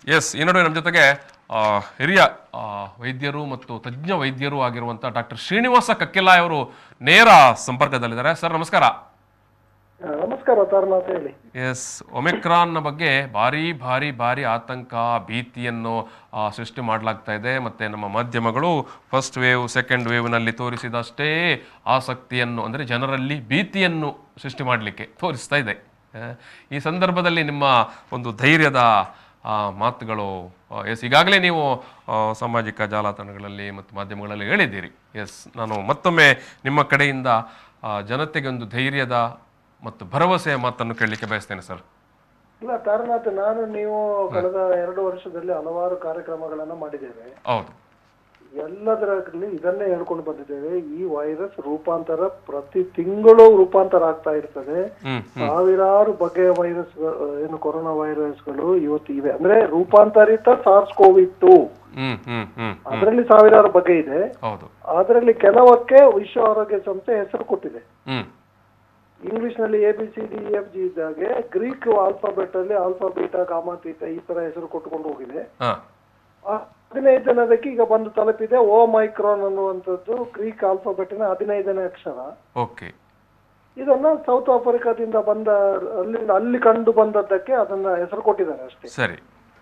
S ಈ ನಡುವೆ ನಮ್ಮ ಜೊತೆಗೆ ಆ, ಹಿರಿಯ ಆ, ವೈದ್ಯರು ಮತ್ತು ತಜ್ಞ ವೈದ್ಯರು ಆಗಿರುವಂಥ ಡಾಕ್ಟರ್ ಶ್ರೀನಿವಾಸ ಕಕ್ಕೆಲ್ಲಾಯ್ ಅವರು ನೇರ ಸಂಪರ್ಕದಲ್ಲಿದ್ದಾರೆ ಸರ್ ನಮಸ್ಕಾರ ಆ, ನಮಸ್ಕಾರ ತಾರನಾಥ್ ಹೇಳಿ ಎಸ್ ಒಮಿಕ್ರಾನ್ನ ಬಗ್ಗೆ ಭಾರಿ ಭಾರಿ ಭಾರಿ ಆತಂಕ ಭೀತಿಯನ್ನು ಆ, ಸೃಷ್ಟಿ ಮಾಡಲಾಗ್ತಾ ಇದೆ ಮತ್ತು ನಮ್ಮ ಮಾಧ್ಯಮಗಳು ಫಸ್ಟ್ ವೇವ್ ಸೆಕೆಂಡ್ ವೇವ್ನಲ್ಲಿ ತೋರಿಸಿದಷ್ಟೇ ಆಸಕ್ತಿಯನ್ನು ಅಂದರೆ ಜನರಲ್ಲಿ ಭೀತಿಯನ್ನು ಸೃಷ್ಟಿ ಮಾಡಲಿಕ್ಕೆ ತೋರಿಸ್ತಾ ಇದೆ ಆ, ಈ ಸಂದರ್ಭದಲ್ಲಿ ನಿಮ್ಮ ಒಂದು ಧೈರ್ಯದ ಆ, ಮಾತುಗಳು ಎಸ್ ಈಗಾಗಲೇ ನೀವು ಆ, ಸಾಮಾಜಿಕ ಜಾಲತಾಣಗಳಲ್ಲಿ ಮತ್ತು ಮಾಧ್ಯಮಗಳಲ್ಲಿ ಹೇಳಿದ್ದೀರಿ ಎಸ್ ನಾನು ಮತ್ತೊಮ್ಮೆ ನಿಮ್ಮ ಕಡೆಯಿಂದ ಆ, ಜನತೆಗೆ ಒಂದು ಧೈರ್ಯದ ಮತ್ತು ಭರವಸೆಯ ಮಾತನ್ನು ಕೇಳಲಿಕ್ಕೆ ಬಯಸ್ತೇನೆ ಸರ್ ಇಲ್ಲ ತಾರನಾಥ್ ನಾನು ನೀವು ಕಳೆದ ಎರಡು ವರ್ಷದಲ್ಲಿ ಹಲವಾರು ಕಾರ್ಯಕ್ರಮಗಳನ್ನ ಮಾಡಿದ್ದೇವೆ ಹೌದು ಎಲ್ಲದರಲ್ಲಿ ಇದನ್ನೇ ಹೇಳ್ಕೊಂಡು ಬಂದಿದ್ದೇವೆ ಈ ವೈರಸ್ ರೂಪಾಂತರ ಪ್ರತಿ ತಿಂಗಳು ರೂಪಾಂತರ ಆಗ್ತಾ ಇರ್ತದೆ ಹ್ಮ್ ಸಾವಿರಾರು ಬಗೆಯ ವೈರಸ್ ಏನು ಕೊರೋನಾ ವೈರಸ್ಗಳು ಇವತ್ತು ಇವೆ ಅಂದ್ರೆ ರೂಪಾಂತರಿತ ಸಾರ್ಸ್ ಕೋವಿಡ್ ಟು ಹ್ಮ್ ಹ್ಮ್ ಹ್ಮ್ ಅದರಲ್ಲಿ ಸಾವಿರಾರು ಬಗೆ ಇದೆ ಹೌದು ಅದರಲ್ಲಿ ಕೆಲವಕ್ಕೆ ವಿಶ್ವ ಆರೋಗ್ಯ ಸಂಸ್ಥೆ ಹೆಸರು ಕೊಟ್ಟಿದೆ ಹ್ಮ್ ಇಂಗ್ಲಿಷ್ ನಲ್ಲಿ A B C D F G ಇದ್ದಾಗೆ ಗ್ರೀಕ್ ಆಲ್ಫಾಬೆಟ್ ಅಲ್ಲಿ ಆಲ್ಫಾ ಬೀಟಾ ಗಾಮಾ ತೀಟ ಈ ತರ ಹೆಸರು ಕೊಟ್ಟುಕೊಂಡು ಹೋಗಿದೆ ಹಾ ಆ ಹದಿನೈದು ಜನದಕ್ಕೆ ಈಗ ಬಂದು ತಲುಪಿದೆ ಓ ಮೈಕ್ರಾನ್ ಅನ್ನುವಂಥದ್ದು ಗ್ರೀಕ್ ಆಲ್ಫಾಬೆಟಿನ ಹದಿನೈದನೇ ಅಕ್ಷರ ಓಕೆ ಇದನ್ನ ಸೌತ್ ಆಫ್ರಿಕಾದಿಂದ ಬಂದ ಅಲ್ಲಿಂದ ಅಲ್ಲಿ ಕಂಡು ಬಂದದ್ದಕ್ಕೆ ಅದನ್ನ ಹೆಸರು ಕೊಟ್ಟಿದ್ದಾರೆ ಅಷ್ಟೇ ಸರಿ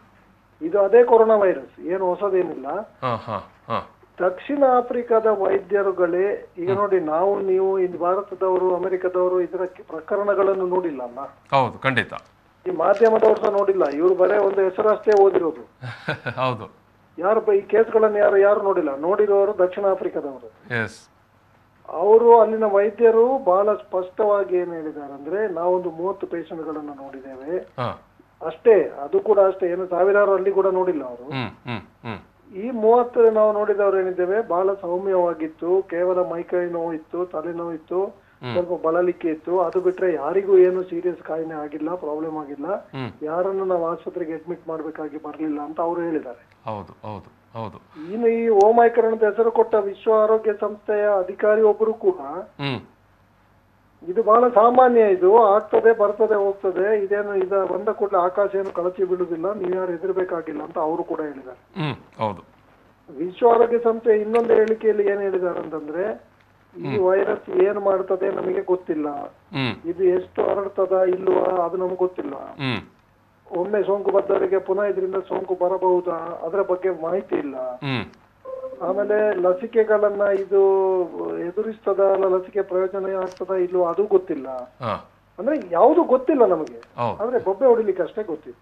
ಇದು ಅದೇ ಕೊರೋನಾ ವೈರಸ್ ಏನು ಹೊಸದೇನಿಲ್ಲ ಹಾ ಹಾ ಹಾ ದಕ್ಷಿಣ ಆಫ್ರಿಕಾದ ವೈದ್ಯರುಗಳೇ ಈಗ ನೋಡಿ ನಾವು ನೀವು ಇಲ್ಲಿ ಭಾರತದವರು ಅಮೆರಿಕದವರು ಇದರ ಪ್ರಕರಣಗಳನ್ನು ನೋಡಿಲ್ಲ ಅಲ್ಲ ಹೌದು ಖಂಡಿತ ಈ ಮಾಧ್ಯಮದವರು ಸಹ ನೋಡಿಲ್ಲ ಇವ್ರು ಬರೇ ಒಂದು ಹೆಸರಷ್ಟೇ ಓದಿರೋದು ಹೌದು ಯಾರು ಬ- ಈ ಕೇಸ್ಗಳನ್ನು ಯಾರು ಯಾರು ನೋಡಿಲ್ಲ ನೋಡಿರೋರು ದಕ್ಷಿಣ ಆಫ್ರಿಕಾದವರು ಎಸ್ ಅವರು ಅಲ್ಲಿನ ವೈದ್ಯರು ಬಹಳ ಸ್ಪಷ್ಟವಾಗಿ ಏನ್ ಹೇಳಿದ್ದಾರೆ ಅಂದ್ರೆ ನಾವೊಂದು ಮೂವತ್ತು ಪೇಷಂಟ್ಗಳನ್ನು ನೋಡಿದ್ದೇವೆ ಹಾ ಅಷ್ಟೇ ಅದು ಕೂಡ ಅಷ್ಟೇ ಏನು ಸಾವಿರಾರು ಅಲ್ಲಿ ಕೂಡ ನೋಡಿಲ್ಲ ಅವರು ಹ್ಮ್ ಹ್ಮ್ ಹ್ಮ್ ಈ ಮೂವತ್ತು ನಾವು ನೋಡಿದವರು ಏನಿದ್ದೇವೆ ಬಹಳ ಸೌಮ್ಯವಾಗಿತ್ತು ಕೇವಲ ಮೈಕೈ ನೋವು ಇತ್ತು ತಲೆನೋವು ಇತ್ತು ಸ್ವಲ್ಪ ಬಳಲಿಕೆ ಇತ್ತು ಅದು ಬಿಟ್ರೆ ಯಾರಿಗೂ ಏನು ಸೀರಿಯಸ್ ಕಾಯಿಲೆ ಆಗಿಲ್ಲ ಪ್ರಾಬ್ಲಮ್ ಆಗಿಲ್ಲ ಹ್ಮ್. ಯಾರನ್ನು ನಾವು ಆಸ್ಪತ್ರೆಗೆ ಅಡ್ಮಿಟ್ ಮಾಡ್ಬೇಕಾಗಿ ಬರ್ಲಿಲ್ಲ ಅಂತ ಅವರು ಹೇಳಿದ್ದಾರೆ ಹೌದು ಹೌದು ಹೌದು ಇನ್ನು ಈ ಓಮೈಕರಣದ ಹೆಸರು ಕೊಟ್ಟ ವಿಶ್ವ ಆರೋಗ್ಯ ಸಂಸ್ಥೆಯ ಅಧಿಕಾರಿ ಒಬ್ಬರು ಕೂಡ ಹ್ಮ್ ಇದು ಬಹಳ ಸಾಮಾನ್ಯ ಇದು ಆಗ್ತದೆ ಬರ್ತದೆ ಹೋಗ್ತದೆ ಇದೇನು ಇದ ಬಂದ ಕೂಡಲೇ ಆಕಾಶ ಏನು ಕಳಚಿ ಬೀಳುದಿಲ್ಲ ನೀವು ಯಾರು ಹೆದರ್ಬೇಕಾಗಿಲ್ಲ ಅಂತ ಅವರು ಕೂಡ ಹೇಳಿದ್ದಾರೆ ಹ್ಮ್ ಹೌದು ವಿಶ್ವ ಆರೋಗ್ಯ ಸಂಸ್ಥೆ ಇನ್ನೊಂದು ಹೇಳಿಕೆಯಲ್ಲಿ ಏನ್ ಹೇಳಿದ್ದಾರೆ ಅಂತಂದ್ರೆ ಈ ವೈರಸ್ ಏನ್ ಮಾಡ್ತದೆ ನಮಗೆ ಗೊತ್ತಿಲ್ಲ ಹ್ಮ್ ಇದು ಎಷ್ಟು ಹರಡ್ತದ ಇಲ್ವಾ ಅದು ನಮ್ಗೆ ಗೊತ್ತಿಲ್ಲ ಹ್ಮ್ ಒಮ್ಮೆ ಸೋಂಕು ಬಂದವರಿಗೆ ಪುನಃ ಇದರಿಂದ ಸೋಂಕು ಬರಬಹುದಾ ಅದರ ಬಗ್ಗೆ ಮಾಹಿತಿ ಇಲ್ಲ ಹ್ಮ್ ಆಮೇಲೆ ಲಸಿಕೆಗಳನ್ನ ಇದು ಎದುರಿಸ್ತದ ಅಲ್ಲ ಲಸಿಕೆ ಪ್ರಯೋಜನ ಆಗ್ತದ ಇಲ್ವೋ ಅದು ಗೊತ್ತಿಲ್ಲ ಹಾ ಅಂದ್ರೆ ಯಾವುದು ಗೊತ್ತಿಲ್ಲ ನಮಗೆ ಹೌದು ಆದ್ರೆ ಬೊಬ್ಬೆ ಹೊಡಿಲಿಕ್ಕೆ ಅಷ್ಟೇ ಗೊತ್ತಿದೆ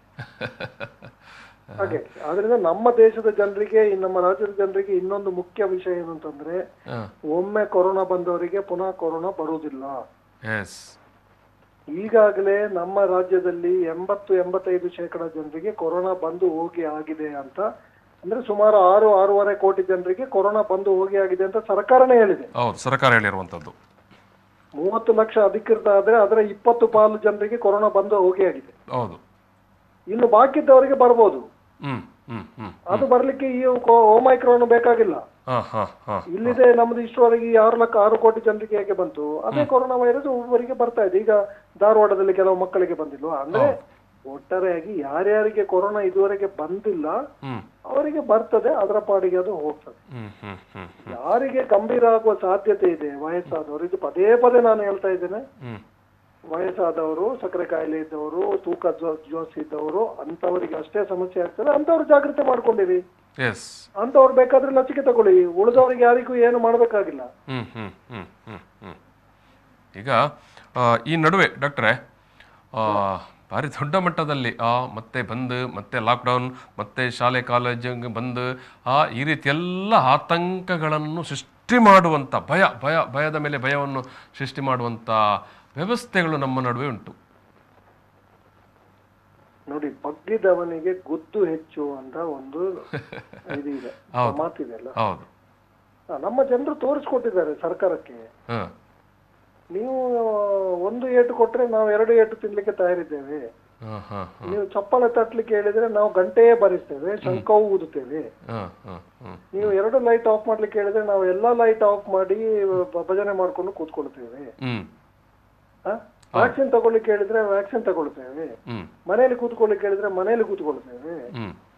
ಹಾಗೆ ಆದ್ರಿಂದ ನಮ್ಮ ದೇಶದ ಜನರಿಗೆ ಈ ನಮ್ಮ ರಾಜ್ಯದ ಜನರಿಗೆ ಇನ್ನೊಂದು ಮುಖ್ಯ ವಿಷಯ ಏನು ಅಂತಂದ್ರೆ ಹಾ ಒಮ್ಮೆ ಕೊರೋನಾ ಬಂದವರಿಗೆ ಪುನಃ ಕೊರೋನಾ ಬರುವುದಿಲ್ಲ ಎಸ್ ಈಗಾಗಲೇ ನಮ್ಮ ರಾಜ್ಯದಲ್ಲಿ ಎಂಬತ್ತು ಎಂಬತ್ತೈದು ಶೇಕಡ ಜನರಿಗೆ ಕೊರೋನಾ ಬಂದು ಹೋಗಿ ಆಗಿದೆ ಅಂತ ಅಂದ್ರೆ ಸುಮಾರು ಆರು ಆರೂವರೆ ಕೋಟಿ ಜನರಿಗೆ ಕೊರೋನಾ ಬಂದು ಹೋಗಿ ಆಗಿದೆ ಅಂತ ಸರ್ಕಾರನೇ ಹೇಳಿದೆ ಹೌದು ಸರ್ಕಾರ ಹೇಳಿರುವಂಥದ್ದು ಮೂವತ್ತು ಲಕ್ಷ ಅಧಿಕೃತ ಆದ್ರೆ ಅದರ ಇಪ್ಪತ್ತು ಪಾಲು ಜನರಿಗೆ ಕೊರೋನಾ ಬಂದು ಹೋಗಿ ಆಗಿದೆ ಹೌದು ಇನ್ನು ಬಾಕಿ ಇದ್ದವರಿಗೆ ಬರ್ಬೋದು ಹ್ಮ್ ಹ್ಮ್ ಹ್ಮ್ ಅದು ಬರ್ಲಿಕ್ಕೆ ಈ ಓಮೈಕ್ರೋನ್ ಬೇಕಾಗಿಲ್ಲ ಹಾ ಹಾ ಹಾ ಇಲ್ಲಿದೆ ನಮ್ದು ಇಷ್ಟವರೆಗೆ ಈ ಆರು ಲಕ್ಷ ಆರು ಕೋಟಿ ಜನರಿಗೆ ಹೇಗೆ ಬಂತು ಅದೇ ಕೊರೋನಾ ವೈರಸ್ ಒಬ್ಬರಿಗೆ ಬರ್ತಾ ಇದೆ ಈಗ ಧಾರವಾಡದಲ್ಲಿ ಕೆಲವು ಮಕ್ಕಳಿಗೆ ಬಂದಿಲ್ವಾ ಅಂದ್ರೆ ಒಟ್ಟಾರೆಯಾಗಿ ಯಾರ್ಯಾರಿಗೆ ಕೊರೋನಾ ಇದುವರೆಗೆ ಬಂದಿಲ್ಲ ಹ್ಮ್ ಅವರಿಗೆ ಬರ್ತದೆ ಅದರ ಪಾಡಿಗೆ ಅದು ಹೋಗ್ತದೆ ಹ್ಮ್ ಹ್ಮ್ ಹ್ಮ್ ಯಾರಿಗೆ ಗಂಭೀರ ಆಗುವ ಸಾಧ್ಯತೆ ಇದೆ ವಯಸ್ಸಾದವರು ಇದು ಪದೇ ಪದೇ ನಾನು ಹೇಳ್ತಾ ಇದ್ದೇನೆ ಹ್ಮ್ ವಯಸ್ಸಾದವರು ಸಕ್ಕರೆ ಕಾಯಿಲೆ ಇದ್ದವರು ತೂಕ ಜೋ- ಜೋಸ್ ಇದ್ದವರು ಅಂತವರಿಗೆ ಅಷ್ಟೇ ಸಮಸ್ಯೆ ಆಗ್ತದೆ ಅಂತವ್ರು ಜಾಗ್ರತೆ ಮಾಡ್ಕೊಂಡಿರಿ ಎಸ್ ಅಂತವ್ರು ಬೇಕಾದ್ರೆ ಲಸಿಕೆ ತಗೊಳ್ಳಿ ಉಳಿದವ್ರಿಗೆ ಯಾರಿಗೂ ಏನು ಮಾಡ್ಬೇಕಾಗಿಲ್ಲ ಹ್ಮ್ ಹ್ಮ್ ಹ್ಮ್ ಹ್ಮ್ ಹ್ಮ್ ಈಗ ಆ, ಈ ನಡುವೆ ಡಾಕ್ಟ್ರೆ ಆ, ಭಾರಿ ದೊಡ್ಡ ಮಟ್ಟದಲ್ಲಿ ಆ ಮತ್ತೆ ಬಂದು ಮತ್ತೆ ಲಾಕ್ಡೌನ್ ಮತ್ತೆ ಶಾಲೆ ಕಾಲೇಜಿಗೆ ಬಂದು ಆ ಈ ರೀತಿ ಎಲ್ಲ ಆತಂಕಗಳನ್ನು ಸೃಷ್ಟಿ ಮಾಡುವಂಥ ಭಯ ಭಯ ಭಯದ ಮೇಲೆ ಭಯವನ್ನು ಸೃಷ್ಟಿ ಮಾಡುವಂಥ ವ್ಯವಸ್ಥೆಗಳು ನಮ್ಮ ನಡುವೆ ಉಂಟು ನೋಡಿ ಬಗ್ಗಿದವನಿಗೆ ಗುದ್ದು ಹೆಚ್ಚು ಅಂತ ಒಂದು ಇದು ಇದೆ ಮಾತಿದೆ ಅಲ್ಲ ಹೌದು ಆ, ನಮ್ಮ ಜನರು ತೋರಿಸ್ಕೊಟ್ಟಿದ್ದಾರೆ ಸರ್ಕಾರಕ್ಕೆ ಹಾಂ ನೀವು ಒಂದು ಏಟು ಕೊಟ್ರೆ ನಾವು ಎರಡು ಏಟು ತಿನ್ಲಿಕ್ಕೆ ತಯಾರಿದ್ದೇವೆ ಹಾಂ ಹಾಂ ನೀವು ಚಪ್ಪಲ ತಟ್ಲಿಕ್ಕೆ ಹೇಳಿದ್ರೆ ನಾವು ಗಂಟೆಯೇ ಬರಿಸ್ತೇವೆ ಶಂಕವು ಊದುತ್ತೇವೆ ಹಾಂ ಹಾಂ ಹಾಂ ನೀವು ಎರಡು ಲೈಟ್ ಆಫ್ ಮಾಡ್ಲಿಕ್ಕೆ ಹೇಳಿದ್ರೆ ನಾವು ಎಲ್ಲಾ ಲೈಟ್ ಆಫ್ ಮಾಡಿ ಭ- ಭಜನೆ ಮಾಡ್ಕೊಂಡು ಕೂತ್ಕೊಳ್ತೇವೆ ಹ್ಞೂ ವ್ಯಾಕ್ಸಿನ್ ತಗೊಳ್ಳಿಕ್ಕೆ ಹೇಳಿದ್ರೆ ವ್ಯಾಕ್ಸಿನ್ ತಗೊಳ್ತೇವೆ ಹ್ಞೂ ಮನೆಯಲ್ಲಿ ಕೂತ್ಕೊಳ್ಳಿಕ್ಕೆ ಹೇಳಿದ್ರೆ ಮನೆಯಲ್ಲಿ ಕೂತ್ಕೊಳ್ತೇವೆ ಹ್ಞೂ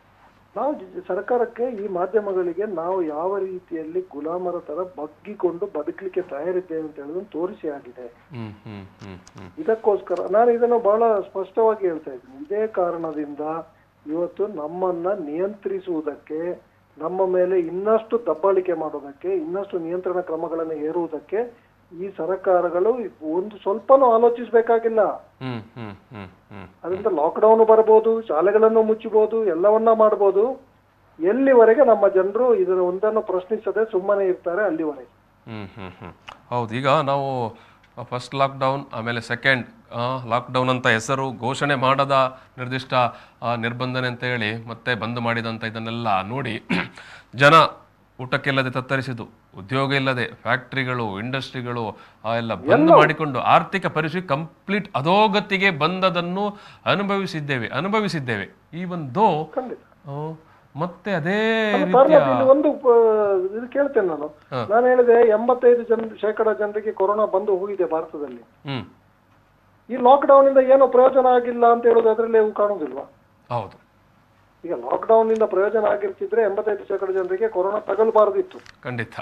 ನಾವು ಜ- ಸರ್ಕಾರಕ್ಕೆ ಈ ಮಾಧ್ಯಮಗಳಿಗೆ ನಾವು ಯಾವ ರೀತಿಯಲ್ಲಿ ಗುಲಾಮರ ತರ ಬಗ್ಗಿಕೊಂಡು ಬದುಕಲಿಕ್ಕೆ ತಯಾರಿದ್ದೇವೆ ಅಂತ ಹೇಳೋದನ್ನು ತೋರಿಸಿ ಆಗಿದೆ ಹ್ಮ್ ಹ್ಮ್ ಹ್ಮ್ ಹ್ಮ್ ಇದಕ್ಕೋಸ್ಕರ ನಾನು ಇದನ್ನು ಬಹಳ ಸ್ಪಷ್ಟವಾಗಿ ಹೇಳ್ತಾ ಇದ್ದೀನಿ ಇದೇ ಕಾರಣದಿಂದ ಇವತ್ತು ನಮ್ಮನ್ನ ನಿಯಂತ್ರಿಸುವುದಕ್ಕೆ ನಮ್ಮ ಮೇಲೆ ಇನ್ನಷ್ಟು ದಬ್ಬಾಳಿಕೆ ಮಾಡೋದಕ್ಕೆ ಇನ್ನಷ್ಟು ನಿಯಂತ್ರಣ ಕ್ರಮಗಳನ್ನು ಹೇರುವುದಕ್ಕೆ ಈ ಸರ್ಕಾರಗಳು ಒಂದು ಸ್ವಲ್ಪನೂ ಆಲೋಚಿಸಬೇಕಾಗಿಲ್ಲ ಹ್ಮ್ ಹ್ಮ್ ಹ್ಮ್ ಹ್ಮ್ ಅದರಿಂದ ಲಾಕ್ಡೌನ್ ಬರ್ಬೋದು ಶಾಲೆಗಳನ್ನು ಮುಚ್ಚಬಹುದು ಎಲ್ಲವನ್ನ ಮಾಡ್ಬೋದು ಎಲ್ಲಿವರೆಗೆ ನಮ್ಮ ಜನರು ಇದರ ಒಂದನ್ನು ಪ್ರಶ್ನಿಸದೆ ಸುಮ್ಮನೆ ಇರ್ತಾರೆ ಅಲ್ಲಿವರೆಗೆ ಹ್ಮ್ ಹ್ಮ್ ಹ್ಮ್ ಹೌದು ಈಗ ನಾವು ಫಸ್ಟ್ ಲಾಕ್ಡೌನ್ ಆಮೇಲೆ ಸೆಕೆಂಡ್ ಲಾಕ್ಡೌನ್ ಅಂತ ಹೆಸರು ಘೋಷಣೆ ಮಾಡದ ನಿರ್ದಿಷ್ಟ ಆ, ನಿರ್ಬಂಧನೆ ಅಂತ ಹೇಳಿ ಮತ್ತೆ ಬಂದ್ ಮಾಡಿದಂಥ ಇದನ್ನೆಲ್ಲ ನೋಡಿ ಜನ ಊಟಕ್ಕಿಲ್ಲದೆ ತತ್ತರಿಸಿದ್ದು ಉದ್ಯೋಗ ಇಲ್ಲದೆ ಫ್ಯಾಕ್ಟ್ರಿಗಳು ಇಂಡಸ್ಟ್ರಿಗಳು ಆ ಎಲ್ಲ ಬಂದ್ ಮಾಡಿಕೊಂಡು ಆರ್ಥಿಕ ಪರಿಸ್ಥಿತಿ ಕಂಪ್ಲೀಟ್ ಅಧೋಗತಿಗೆ ಬಂದದನ್ನು ಅನುಭವಿಸಿದ್ದೇವೆ ಅನುಭವಿಸಿದ್ದೇವೆ ಈ ಒಂದು ಖಂಡಿತ ಆ, ಮತ್ತೆ ಅದೇ ಸರ್, ರೀತಿಯ ಮತ್ತೆ ಇಲ್ಲಿ ಒಂದು ಆ, ಇದು ಕೇಳ್ತೇನೆ ನಾನು ನಾನು ಹೇಳಿದೆ ಎಂಬತ್ತೈದು ಜನ ಶೇಕಡ ಜನರಿಗೆ ಕೊರೋನಾ ಬಂದು ಹೋಗಿದೆ ಭಾರತದಲ್ಲಿ ಹ್ಮ್ ಈ ಲಾಕ್ಡೌನ್ ಇಂದ ಏನೋ ಪ್ರಯೋಜನ ಆಗಿಲ್ಲ ಅಂತ ಹೇಳೋದು ಅದರಲ್ಲಿ ಅವು ಕಾಣುದಿಲ್ವಾ ಹೌದು ಈಗ ಲಾಕ್ಡೌನ್ ಇಂದ ಪ್ರಯೋಜನ ಆಗಿರ್ತಿದ್ರೆ ಎಂಬತ್ತೈದು ಶೇಕಡ ಜನರಿಗೆ ಕೊರೋನಾ ತಗಲಬಾರದಿತ್ತು ಖಂಡಿತ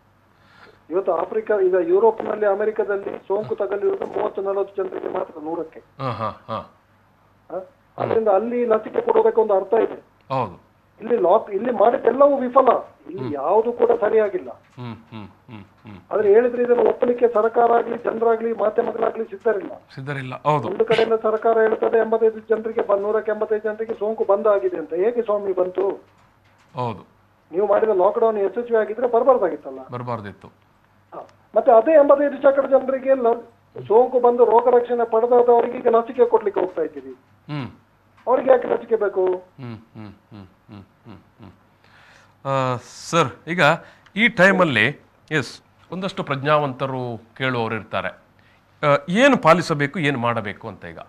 ಇವತ್ತು ಆಫ್ರಿಕಾ ಈಗ ಯುರೋಪ್ನಲ್ಲಿ ಅಮೆರಿಕದಲ್ಲಿ ಸೋಂಕು ತಗಲಿರುವುದು ಮೂವತ್ತು ನಲವತ್ತು ಜನರಿಗೆ ಮಾತ್ರ ನೂರಕ್ಕೆ ಹಾ ಹಾ ಹಾ ಹ? ಅದರಿಂದ ಅಲ್ಲಿ ಲಸಿಕೆ ಕೊಡೋದಕ್ಕೆ ಒಂದು ಅರ್ಥ ಇದೆ ಹೌದು ಇಲ್ಲಿ ಲಾಕ್ ಇಲ್ಲಿ ಮಾಡಿದ್ದೆಲ್ಲವೂ ವಿಫಲ ಇಲ್ಲಿ ಯಾವುದು ಕೂಡ ಸರಿಯಾಗಿಲ್ಲ ಹ್ಮ್ ಹ್ಮ್ ಹ್ಮ್ ಹ್ಮ್ ಆದ್ರೆ ಹೇಳಿದ್ರೆ ಇದನ್ನು ಒಪ್ಪಲಿಕ್ಕೆ ಸರ್ಕಾರ ಆಗ್ಲಿ ಜನರಾಗ್ಲಿ ಮಾಧ್ಯಮಗಳಾಗ್ಲಿ ಸಿದ್ಧರಿಲ್ಲ ಸಿದ್ಧರಿಲ್ಲ ಹೌದು ಒಂದು ಕಡೆಯಿಂದ ಸರ್ಕಾರ ಹೇಳ್ತದೆ ಎಂಬತ್ತೈದು ಜನರಿಗೆ ಬ- ನೂರಕ್ಕೆ ಎಂಬತ್ತೈದು ಜನರಿಗೆ ಸೋಂಕು ಬಂದ್ ಆಗಿದೆ ಅಂತ ಹೇಗೆ ಸ್ವಾಮಿ ಬಂತು ಹೌದು ನೀವು ಮಾಡಿದ ಲಾಕ್ಡೌನ್ ಯಶಸ್ವಿ ಆಗಿದ್ರೆ ಬರಬಾರ್ದಾಗಿತ್ತಲ್ಲ ಬರಬಾರ್ದಿತ್ತು ಹ. ಮತ್ತೆ ಅದೇ ಎಂಬತ್ತೈದು ಶೇಕಡ ಜನರಿಗೆ ಲ- ಸೋಂಕು ಬಂದು ರೋಗ ರಕ್ಷಣೆ ಪಡೆದಾದವರಿಗೆ ಈಗ ಲಸಿಕೆ ಕೊಡ್ಲಿಕ್ಕೆ ಹೋಗ್ತಾ ಇದ್ದೀರಿ ಹ್ಮ್ ಅವ್ರಿಗೆ ಯಾಕೆ ಲಸಿಕೆ ಬೇಕು ಹ್ಮ್ ಹ್ಮ್ ಹ್ಮ್ ಹ್ಮ್ ಹ್ಮ್ ಹ್ಮ್ ಸರ್ ಈಗ ಈ ಟೈಮಲ್ಲಿ ಎಸ್ ಒಂದಷ್ಟು ಪ್ರಜ್ಞಾವಂತರು ಕೇಳುವವರು ಇರ್ತಾರೆ ಆ, ಏನು ಪಾಲಿಸಬೇಕು ಏನು ಮಾಡಬೇಕು ಅಂತ ಈಗ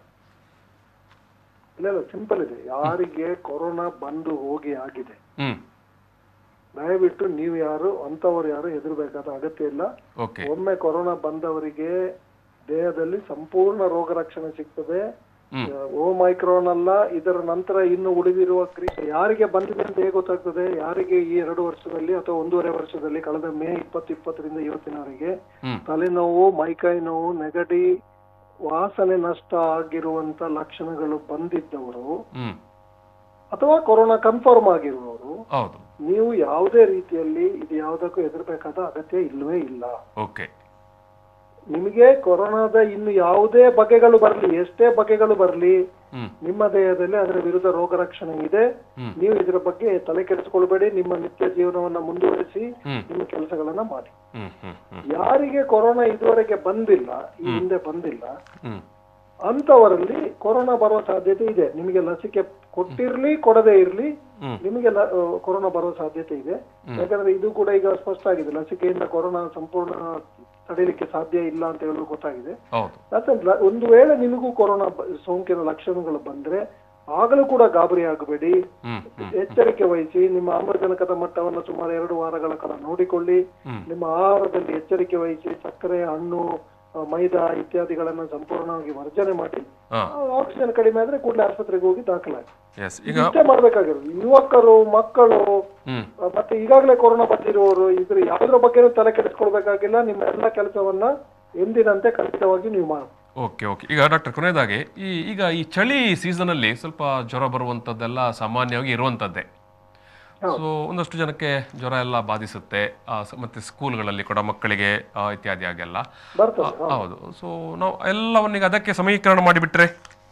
ಇಲ್ಲ ಇಲ್ಲ ಸಿಂಪಲ್ ಇದೆ ಯಾರಿಗೆ ಕೊರೋನಾ ಬಂದು ಹೋಗಿ ಆಗಿದೆ ಹ್ಮ್ ದಯವಿಟ್ಟು ನೀವು ಯಾರು ಅಂತವರು ಯಾರು ಹೆದರ್ಬೇಕಾದ ಅಗತ್ಯ ಇಲ್ಲ ಓಕೆ ಒಮ್ಮೆ ಕೊರೋನಾ ಬಂದವರಿಗೆ ದೇಹದಲ್ಲಿ ಸಂಪೂರ್ಣ ರೋಗ ರಕ್ಷಣೆ ಸಿಗ್ತದೆ ಹ್ಮ್. ಓ ಮೈಕ್ರೋನ್ ಅಲ್ಲ ಇದರ ನಂತರ ಇನ್ನು ಉಳಿದಿರುವ ಕ್ರಿ ಯಾರಿಗೆ ಬಂದಿದೆ ಅಂತ ಹೇಗೆ ಗೊತ್ತಾಗ್ತದೆ ಯಾರಿಗೆ ಈ ಎರಡು ವರ್ಷದಲ್ಲಿ ಅಥವಾ ಒಂದೂವರೆ ವರ್ಷದಲ್ಲಿ ಕಳೆದ ಮೇ ಇಪ್ಪತ್ತು ಇಪ್ಪತ್ತರಿಂದ ಇವತ್ತಿನವರೆಗೆ ಹ್ಮ್ ತಲೆನೋವು ಮೈಕೈ ನೋವು ನೆಗಡಿ ವಾಸನೆ ನಷ್ಟ ಆಗಿರುವಂತ ಲಕ್ಷಣಗಳು ಬಂದಿದ್ದವರು ಹ್ಮ್ ಅಥವಾ ಕೊರೋನಾ ಕನ್ಫರ್ಮ್ ಆಗಿರುವವರು ಹೌದು ನೀವು ಯಾವುದೇ ರೀತಿಯಲ್ಲಿ ಇದು ಯಾವುದಕ್ಕೂ ಹೆದರ್ಬೇಕಾದ ಅಗತ್ಯ ಇಲ್ಲವೇ ಇಲ್ಲ ಓಕೆ ನಿಮಗೆ ಕೊರೋನಾದ ಇನ್ನು ಯಾವುದೇ ಬಗೆಗಳು ಬರಲಿ ಎಷ್ಟೇ ಬಗೆಗಳು ಬರಲಿ ಹ್ಮ್ ನಿಮ್ಮ ದೇಹದಲ್ಲಿ ಅದರ ವಿರುದ್ಧ ರೋಗ ರಕ್ಷಣೆ ಇದೆ ಹ್ಮ್. ನೀವು ಇದರ ಬಗ್ಗೆ ತಲೆ ಕೆಡಿಸ್ಕೊಳ್ಬೇಡಿ ನಿಮ್ಮ ನಿತ್ಯ ಜೀವನವನ್ನ ಮುಂದುವರಿಸಿ ಹ್ಮ್. ನಿಮ್ಮ ಕೆಲಸಗಳನ್ನ ಮಾಡಿ ಹ್ಮ್ ಹ್ಮ್ ಹ್ಮ್ ಯಾರಿಗೆ ಕೊರೋನಾ ಇದುವರೆಗೆ ಬಂದಿಲ್ಲ ಈ ಹಿಂದೆ ಬಂದಿಲ್ಲ ಹ್ಮ್ ಅಂತವರಲ್ಲಿ ಕೊರೋನಾ ಬರುವ ಸಾಧ್ಯತೆ ಇದೆ ನಿಮಗೆ ಲಸಿಕೆ ಕೊಟ್ಟಿರ್ಲಿ ಕೊಡದೇ ಇರ್ಲಿ ಹ್ಮ್. ನಿಮಗೆ ಲ- ಆ, ಕೊರೋನಾ ಬರುವ ಸಾಧ್ಯತೆ ಇದೆ ಯಾಕಂದ್ರೆ ಇದು ಕೂಡ ಈಗ ಸ್ಪಷ್ಟ ಆಗಿದೆ ಲಸಿಕೆಯಿಂದ ಕೊರೋನಾ ಸಂಪೂರ್ಣ ತಡೆಯಲಿಕ್ಕೆ ಸಾಧ್ಯ ಇಲ್ಲ ಅಂತ ಹೇಳಲು ಗೊತ್ತಾಗಿದೆ ಹೌದು ಯಾಕಂದ್ರೆ ಒಂದು ವೇಳೆ ನಿಮಗೂ ಕೊರೋನಾ ಬ- ಸೋಂಕಿನ ಲಕ್ಷಣಗಳು ಬಂದ್ರೆ ಆಗಲೂ ಕೂಡ ಗಾಬರಿ ಆಗಬೇಡಿ ಹ್ಮ್ ಹ್ಮ್ ಎಚ್ಚರಿಕೆ ವಹಿಸಿ ನಿಮ್ಮ ಆಮ್ಲಜನಕದ ಮಟ್ಟವನ್ನು ಸುಮಾರು ಎರಡು ವಾರಗಳ ಕಾಲ ನೋಡಿಕೊಳ್ಳಿ ಹ್ಮ್. ನಿಮ್ಮ ಆಹಾರದಲ್ಲಿ ಎಚ್ಚರಿಕೆ ವಹಿಸಿ ಸಕ್ಕರೆ ಹಣ್ಣು ಆ, ಮೈದಾ ಇತ್ಯಾದಿಗಳನ್ನ ಸಂಪೂರ್ಣವಾಗಿ ವರ್ಜನೆ ಮಾಡಿ ಹಾ ಆ, ಆಕ್ಸಿಜನ್ ಕಡಿಮೆ ಆದ್ರೆ ಕೂಡಲೇ ಆಸ್ಪತ್ರೆಗೆ ಹೋಗಿ ದಾಖಲಾಗಿ ಎಸ್ ಈಗ ಇಷ್ಟೇ ಮಾಡ್ಬೇಕಾಗಿರೋದು ಯುವಕರು ಮಕ್ಕಳು ಹ್ಮ್ ಆ, ಮತ್ತೆ ಈಗಾಗಲೇ ಕೊರೋನಾ ಬಂದಿರುವವರು ಇದ್ರ ಯಾವ್ದ್ರ ಬಗ್ಗೆನೂ ತಲೆ ಕೆಡಿಸ್ಕೊಳ್ಬೇಕಾಗಿಲ್ಲ ನಿಮ್ಮ ಎಲ್ಲ ಕೆಲಸವನ್ನ ಎಂದಿನಂತೆ ಖಂಡಿತವಾಗಿ ನೀವು ಮಾಡಿ ಓಕೆ ಓಕೆ ಈಗ ಡಾಕ್ಟರ್ ಕೊನೆಯದಾಗಿ ಈ ಈಗ ಈ ಚಳಿ ಸೀಸನಲ್ಲಿ ಸ್ವಲ್ಪ ಜ್ವರ ಬರುವಂಥದ್ದೆಲ್ಲ ಸಾಮಾನ್ಯವಾಗಿ ಇರುವಂಥದ್ದೇ ಸೊ ಒಂದಷ್ಟು ಜನಕ್ಕೆ ಜ್ವರ ಎಲ್ಲ ಬಾಧಿಸುತ್ತೆ ಆ, ಸ- ಮತ್ತೆ ಸ್ಕೂಲ್ಗಳಲ್ಲಿ ಕೂಡ ಮಕ್ಕಳಿಗೆ ಆ, ಇತ್ಯಾದಿ ಆಗೆಲ್ಲ ಬರ್ತದೆ ಆ, ಹೌದು ಸೊ ನಾವು ಎಲ್ಲವನ್ನೀಗ ಅದಕ್ಕೆ ಸಮೀಕರಣ ಮಾಡಿಬಿಟ್ರೆ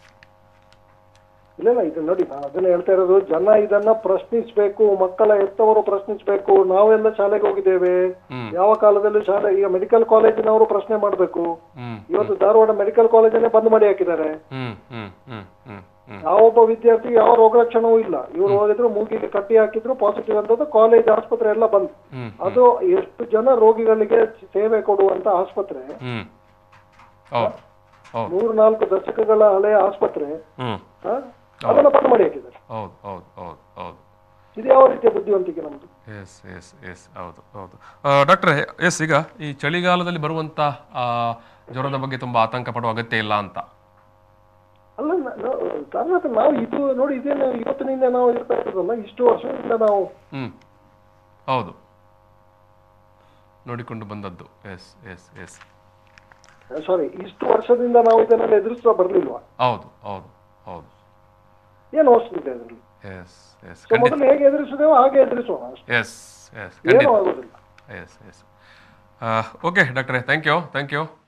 ಇಲ್ಲ ಇಲ್ಲ ಇದು ನೋಡಿ ನಾನು ಅದನ್ನ ಹೇಳ್ತಾ ಇರೋದು ಜನ ಇದನ್ನ ಪ್ರಶ್ನಿಸ್ಬೇಕು ಮಕ್ಕಳ ಎತ್ತವರು ಪ್ರಶ್ನಿಸ್ಬೇಕು ನಾವೆಲ್ಲ ಶಾಲೆಗೆ ಹೋಗಿದ್ದೇವೆ ಹ್ಮ್. ಯಾವ ಕಾಲದಲ್ಲೂ ಶಾಲೆ ಈಗ ಮೆಡಿಕಲ್ ಕಾಲೇಜಿನವರು ಪ್ರಶ್ನೆ ಮಾಡ್ಬೇಕು ಹ್ಮ್ ಇವತ್ತು ಧಾರವಾಡ ಮೆಡಿಕಲ್ ಕಾಲೇಜನ್ನೇ ಬಂದ್ ಮಾಡಿ ಹಾಕಿದ್ದಾರೆ ಹ್ಮ್ ಹ್ಮ್ ಹ್ಮ್ ಹ್ಮ್ ಹ್ಮ್ ಯಾವೊಬ್ಬ ವಿದ್ಯಾರ್ಥಿ ಯಾವ ರೋಗಲಕ್ಷಣವೂ ಇಲ್ಲ ಇವ್ರು ಹೋಗಿದ್ರು ಮೂಗಿಗೆ ಕಟ್ಟಿ ಹಾಕಿದ್ರು ಪಾಸಿಟಿವ್ ಅಂತದ್ದು ಕಾಲೇಜ್ ಆಸ್ಪತ್ರೆ ಎಲ್ಲ ಬಂದ್ ಹ್ಮ್ ಅದು ಎಷ್ಟು ಜನ ರೋಗಿಗಳಿಗೆ ಸೇವೆ ಕೊಡುವಂತ ಆಸ್ಪತ್ರೆ ಹ್ಮ್ ಹೌದು ಹೌದು ಮೂರ್ ನಾಲ್ಕು ದಶಕಗಳ ಹಳೆಯ ಆಸ್ಪತ್ರೆ ಹ್ಮ್ ಹ? ಅದನ್ನ ಬಂದ್ ಮಾಡಿ ಹಾಕಿದ್ದಾರೆ ಹೌದು ಹೌದು ಹೌದು ಹೌದು ಇದು ಯಾವ ರೀತಿಯ ಬುದ್ಧಿವಂತಿಕೆ ನಮ್ದು ಎಸ್ ಎಸ್ ಎಸ್ ಹೌದು ಹೌದು ಡಾಕ್ಟ್ರೆ ಎಸ್ ಈಗ ಈ ಚಳಿಗಾಲದಲ್ಲಿ ಬರುವಂಥ ಆ, ಜ್ವರದ ಬಗ್ಗೆ ತುಂಬ ಆತಂಕ ಪಡುವ ಅಗತ್ಯ ಇಲ್ಲ ಅಂತ ಅಲ್ಲ ನ- ನ- ತಾವೇ ಮತ್ತೆ ನಾವು ಇದು ನೋಡಿ ಇದೇನು ಇವತ್ತಿನಿಂದ ನಾವು ಇರ್ತಾ ಇರೋದಲ್ಲ ಇಷ್ಟು ವರ್ಷದಿಂದ ನಾವು ಹ್ಞೂ ಹೌದು ನೋಡಿಕೊಂಡು ಬಂದದ್ದು ಎಸ್ ಎಸ್ ಎಸ್ ಸಾರಿ ಇಷ್ಟು ವರ್ಷದಿಂದ ನಾವು ಇದನ್ನೆಲ್ಲ ಎದುರಿಸ್ತಾ ಬರ್ಲಿಲ್ವಾ ಹೌದು ಹೌದು ಹೌದು ಏನು ಹೊಸದಿದೆ ಅದರಲ್ಲಿ ಎಸ್ ಎಸ್ ಸೊ ಮೊದಲು ಹೇಗೆ ಎದುರಿಸಿದೆವೋ ಹಾಗೆ ಎದುರಿಸೋಣ ಅಷ್ಟೇ ಎಸ್ ಎಸ್ ಖಂಡಿತ ಏನೂ ಆಗೋದಿಲ್ಲ ಎಸ್ ಎಸ್ ಓಕೆ ಡಾಕ್ಟ್ರೆ ಥ್ಯಾಂಕ್ ಯು ಥ್ಯಾಂಕ್ ಯು